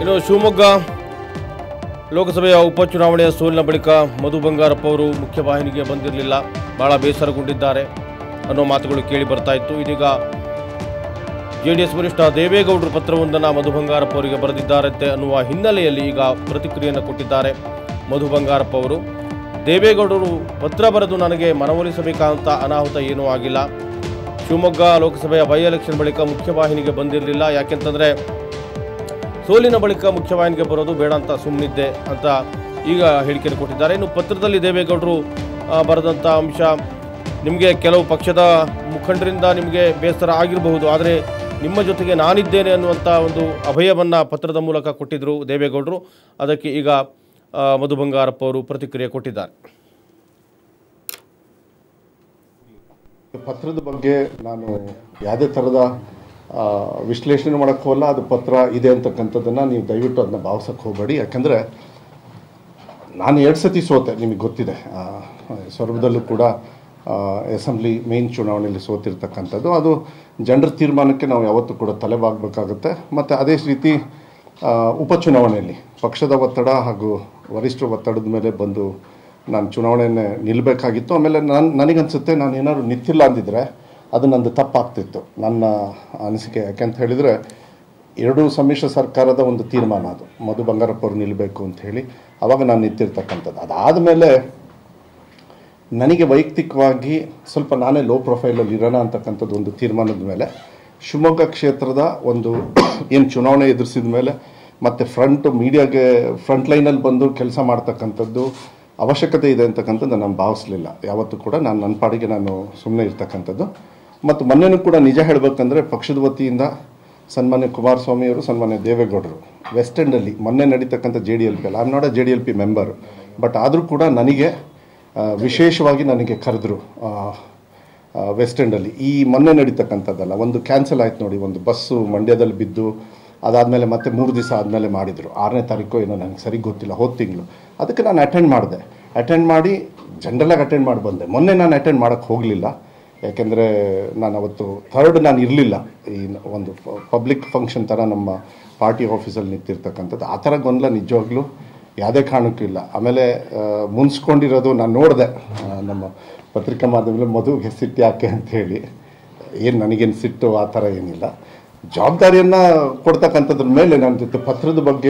ಇನ್ನು ಶಿವಮೊಗ್ಗ ಲೋಕಸಭೆಯ ಉಪಚುನಾವಣೆಯ ಸೋಲಿನ ಬಳಿಕ ಮಧು ಬಂಗಾರಪ್ಪ ಅವರು ಮುಖ್ಯವಾಹಿನಿಗೆ ಬಂದಿರಲಿಲ್ಲ ಬಹಳ ಬೇಸರಗೊಂಡಿದ್ದಾರೆ ಅನ್ನೋ ಮಾತುಗಳು ಕೇಳಿ ಬರ್ತಾ ಇತ್ತು ಇದೀಗ ಜೆ ಡಿ ಎಸ್ ವರಿಷ್ಠ ದೇವೇಗೌಡರು ಪತ್ರವೊಂದನ್ನು ಮಧು ಬಂಗಾರಪ್ಪ ಅವರಿಗೆ ಬರೆದಿದ್ದಾರಂತೆ ಅನ್ನುವ ಹಿನ್ನೆಲೆಯಲ್ಲಿ ಈಗ ಪ್ರತಿಕ್ರಿಯೆಯನ್ನು ಕೊಟ್ಟಿದ್ದಾರೆ ಮಧು ಬಂಗಾರಪ್ಪ ಅವರು ದೇವೇಗೌಡರು ಪತ್ರ ಬರೆದು ನನಗೆ ಮನವೊಲಿಸಬೇಕಾದಂಥ ಅನಾಹುತ ಏನೂ ಆಗಿಲ್ಲ ಶಿವಮೊಗ್ಗ ಲೋಕಸಭೆಯ ಬೈ ಎಲೆಕ್ಷನ್ ಬಳಿಕ ಮುಖ್ಯವಾಹಿನಿಗೆ ಬಂದಿರಲಿಲ್ಲ ಯಾಕೆಂತಂದರೆ ಸೋಲಿನ ಬಳಿಕ ಮುಖ್ಯವಾಹಿನಿಗೆ ಬರೋದು ಬೇಡ ಅಂತ ಸುಮ್ಮನಿದ್ದೆ ಅಂತ ಈಗ ಹೇಳಿಕೆಯನ್ನು ಕೊಟ್ಟಿದ್ದಾರೆ ಇನ್ನು ಪತ್ರದಲ್ಲಿ ದೇವೇಗೌಡರು ಆ, ಬರೆದಂಥ ಅಂಶ ನಿಮಗೆ ಕೆಲವು ಪಕ್ಷದ ಮುಖಂಡರಿಂದ ನಿಮಗೆ ಬೇಸರ ಆಗಿರಬಹುದು ಆದರೆ ನಿಮ್ಮ ಜೊತೆಗೆ ನಾನಿದ್ದೇನೆ ಅನ್ನುವಂಥ ಒಂದು ಅಭಯವನ್ನು ಪತ್ರದ ಮೂಲಕ ಕೊಟ್ಟಿದ್ದರು ದೇವೇಗೌಡರು ಅದಕ್ಕೆ ಈಗ ಆ, ಮಧು ಬಂಗಾರಪ್ಪ ಅವರು ಪ್ರತಿಕ್ರಿಯೆ ಕೊಟ್ಟಿದ್ದಾರೆ ಪತ್ರದ ಬಗ್ಗೆ ನಾನು ಯಾವುದೇ ಥರದ ಆ, ವಿಶ್ಲೇಷಣೆ ಮಾಡೋಕ್ಕೆ ಹೋಗಲ್ಲ ಅದು ಪತ್ರ ಇದೆ ಅಂತಕ್ಕಂಥದ್ದನ್ನು ನೀವು ದಯವಿಟ್ಟು ಅದನ್ನ ಭಾವಿಸೋಕ್ಕೆ ಹೋಗಬೇಡಿ ಯಾಕಂದರೆ ನಾನು ಎರಡು ಸತಿ ಸೋತೆ ನಿಮಗೆ ಗೊತ್ತಿದೆ ಆ, ಸೊರಬದಲ್ಲೂ ಕೂಡ ಅಸೆಂಬ್ಲಿ ಮೇನ್ ಚುನಾವಣೆಯಲ್ಲಿ ಸೋತಿರ್ತಕ್ಕಂಥದ್ದು ಅದು ಜನರ ತೀರ್ಮಾನಕ್ಕೆ ನಾವು ಯಾವತ್ತೂ ಕೂಡ ತಲೆಬಾಗಬೇಕಾಗುತ್ತೆ ಮತ್ತು ಅದೇ ರೀತಿ ಆ, ಉಪಚುನಾವಣೆಯಲ್ಲಿ ಪಕ್ಷದ ಒತ್ತಡ ಹಾಗೂ ವರಿಷ್ಠರ ಒತ್ತಡದ ಮೇಲೆ ಬಂದು ನಾನು ಚುನಾವಣೆಯನ್ನೇ ನಿಲ್ಲಬೇಕಾಗಿತ್ತು ಆಮೇಲೆ ನಾನು ನನಗನ್ಸುತ್ತೆ ನಾನು ಏನಾದ್ರು ನಿಂತಿಲ್ಲ ಅಂದಿದ್ರೆ ಅದು ನಂದು ತಪ್ಪಾಗ್ತಿತ್ತು ನನ್ನ ಅನಿಸಿಕೆ ಯಾಕೆಂತ ಹೇಳಿದರೆ ಎರಡೂ ಸಮ್ಮಿಶ್ರ ಸರ್ಕಾರದ ಒಂದು ತೀರ್ಮಾನ ಅದು ಮಧು ಬಂಗಾರಪ್ಪ ಅವರು ನಿಲ್ಲಬೇಕು ಅಂತ ಹೇಳಿ ಅವಾಗ ನಾನು ನಿಂತಿರ್ತಕ್ಕಂಥದ್ದು ಅದಾದಮೇಲೆ ನನಗೆ ವೈಯಕ್ತಿಕವಾಗಿ ಸ್ವಲ್ಪ ನಾನೇ ಲೋ ಪ್ರೊಫೈಲಲ್ಲಿ ಇರೋಣ ಅಂತಕ್ಕಂಥದ್ದು ಒಂದು ತೀರ್ಮಾನದ ಮೇಲೆ ಶಿವಮೊಗ್ಗ ಕ್ಷೇತ್ರದ ಒಂದು ಏನು ಚುನಾವಣೆ ಎದುರಿಸಿದ ಮೇಲೆ ಮತ್ತು ಫ್ರಂಟ್ ಮೀಡಿಯಾಗೆ ಫ್ರಂಟ್ ಲೈನಲ್ಲಿ ಬಂದು ಕೆಲಸ ಮಾಡ್ತಕ್ಕಂಥದ್ದು ಅವಶ್ಯಕತೆ ಇದೆ ಅಂತಕ್ಕಂಥದ್ದು ನಾನು ಭಾವಿಸಲಿಲ್ಲ ಯಾವತ್ತೂ ಕೂಡ ನಾನು ನನ್ನ ಪಾಡಿಗೆ ನಾನು ಸುಮ್ಮನೆ ಇರ್ತಕ್ಕಂಥದ್ದು ಮತ್ತು ಮೊನ್ನೆನೂ ಕೂಡ ನಿಜ ಹೇಳಬೇಕಂದ್ರೆ ಪಕ್ಷದ ವತಿಯಿಂದ ಸನ್ಮಾನ್ಯ ಕುಮಾರಸ್ವಾಮಿ ಅವರು ಸನ್ಮಾನ್ಯ ದೇವೇಗೌಡರು ವೆಸ್ಟ್ ಎಂಡಲ್ಲಿ ಮೊನ್ನೆ ನಡೀತಕ್ಕಂಥ ಜೆ ಡಿ ಎಲ್ ಪಿ ಅಲ್ಲ I am not a J D L P member but ಆದರೂ ಕೂಡ ನನಗೆ ಆ, ವಿಶೇಷವಾಗಿ ನನಗೆ ಕರೆದ್ರು ವೆಸ್ಟ್ ಎಂಡಲ್ಲಿ ಈ ಮೊನ್ನೆ ನಡೀತಕ್ಕಂಥದ್ದಲ್ಲ ಒಂದು ಕ್ಯಾನ್ಸಲ್ ಆಯ್ತು ನೋಡಿ ಒಂದು ಬಸ್ಸು ಮಂಡ್ಯದಲ್ಲಿ ಬಿದ್ದು ಅದಾದಮೇಲೆ ಮತ್ತೆ ಮೂರು ದಿವಸ ಆದಮೇಲೆ ಮಾಡಿದರು ಆರನೇ ತಾರೀಕು ಏನೋ ನನಗೆ ಸರಿ ಗೊತ್ತಿಲ್ಲ ಹೋದ ತಿಂಗಳು ಅದಕ್ಕೆ ನಾನು ಅಟೆಂಡ್ ಮಾಡಿದೆ ಅಟೆಂಡ್ ಮಾಡಿ ಜನರಲಾಗಿ ಅಟೆಂಡ್ ಮಾಡಿ ಬಂದೆ ಮೊನ್ನೆ ನಾನು ಅಟೆಂಡ್ ಮಾಡೋಕ್ಕೆ ಹೋಗಲಿಲ್ಲ ಯಾಕೆಂದರೆ ನಾನು ಅವತ್ತು ಥರ್ಡ್ ನಾನು ಇರಲಿಲ್ಲ ಈ ಒಂದು ಪಬ್ಲಿಕ್ ಫಂಕ್ಷನ್ ಥರ ನಮ್ಮ ಪಾರ್ಟಿ ಆಫೀಸಲ್ಲಿ ನಿಂತಿರ್ತಕ್ಕಂಥದ್ದು ಆ ಥರ ಗೊಂದಲ ನಿಜವಾಗ್ಲೂ ಯಾವುದೇ ಕಾರಣಕ್ಕೂ ಇಲ್ಲ ಆಮೇಲೆ ಆ, ಮುನ್ಸ್ಕೊಂಡಿರೋದು ನಾನು ನೋಡಿದೆ ನಮ್ಮ ಪತ್ರಿಕಾ ಮಾಧ್ಯಮದಲ್ಲಿ ಮದುವೆಗೆ ಸಿಟ್ಟು ಯಾಕೆ ಅಂತ ಹೇಳಿ ಏನು ನನಗೇನು ಸಿಟ್ಟು ಆ ಥರ ಏನಿಲ್ಲ ಜವಾಬ್ದಾರಿಯನ್ನು ಕೊಡ್ತಕ್ಕಂಥದ್ರ ಮೇಲೆ ನನ್ನ ಜೊತೆ ಪತ್ರದ ಬಗ್ಗೆ